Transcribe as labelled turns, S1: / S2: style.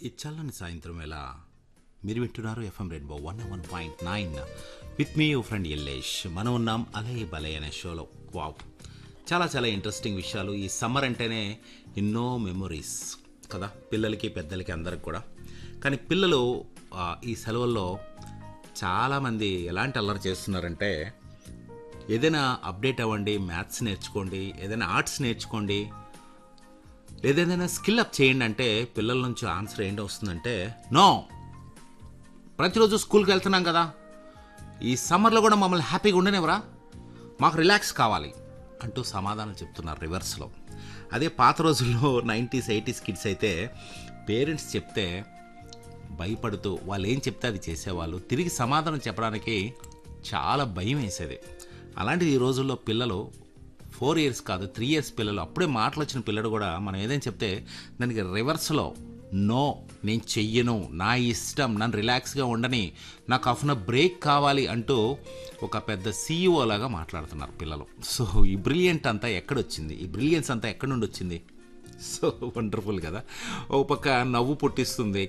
S1: ఈ చల్లని సాయంత్రం వేళ మీరు వింటున్నారు FM rainbow one one point nine with me your friend Ellesh మనం ఉన్నాం అలయ్ బలయ్ అనే షోలో వావ్ చాలా చాలా ఇంట్రెస్టింగ్ విషయాలు ఈ సమ్మర్ అంటేనే ఎన్నో మెమొరీస్ కదా పిల్లలకి పెద్దలకి అందరికి కూడా కానీ పిల్లలు ఆ, ఈ సెలవుల్లో చాలామంది ఎలాంటి అల్లరి చేస్తున్నారంటే ఏదైనా అప్డేట్ అవ్వండి మ్యాథ్స్ నేర్చుకోండి ఏదైనా ఆర్ట్స్ నేర్చుకోండి లేదా ఏదైనా స్కిల్ అప్ చేయండి అంటే పిల్లల నుంచి ఆన్సర్ ఏంటి వస్తుందంటే నో ప్రతిరోజు స్కూల్కి వెళ్తున్నాం కదా ఈ సమ్మర్లో కూడా మమ్మల్ని హ్యాపీగా ఉండనివరా మాకు రిలాక్స్ కావాలి అంటూ సమాధానం చెప్తున్నారు రివర్స్లో అదే పాత రోజుల్లో నైంటీస్ ఎయిటీస్ కిడ్స్ అయితే పేరెంట్స్ చెప్తే భయపడుతూ వాళ్ళు ఏం చెప్తే అది చేసేవాళ్ళు తిరిగి సమాధానం చెప్పడానికి చాలా భయం వేసేది అలాంటిది ఈ రోజుల్లో పిల్లలు ఫోర్ ఇయర్స్ కాదు త్రీ ఇయర్స్ పిల్లలు అప్పుడే మాటలు వచ్చిన పిల్లడు కూడా మనం ఏదైనా చెప్తే దానికి రివర్స్లో నో నేను చెయ్యను నా ఇష్టం నన్ను రిలాక్స్గా ఉండని నాకు హాఫ్ బ్రేక్ కావాలి అంటూ ఒక పెద్ద సీఈఓ లాగా మాట్లాడుతున్నారు పిల్లలు సో ఈ బ్రిలియంట్ అంతా ఎక్కడొచ్చింది ఈ బ్రిలియన్స్ అంతా ఎక్కడి నుండి వచ్చింది సో వండర్ఫుల్ కదా ఓ పక్క నవ్వు పుట్టిస్తుంది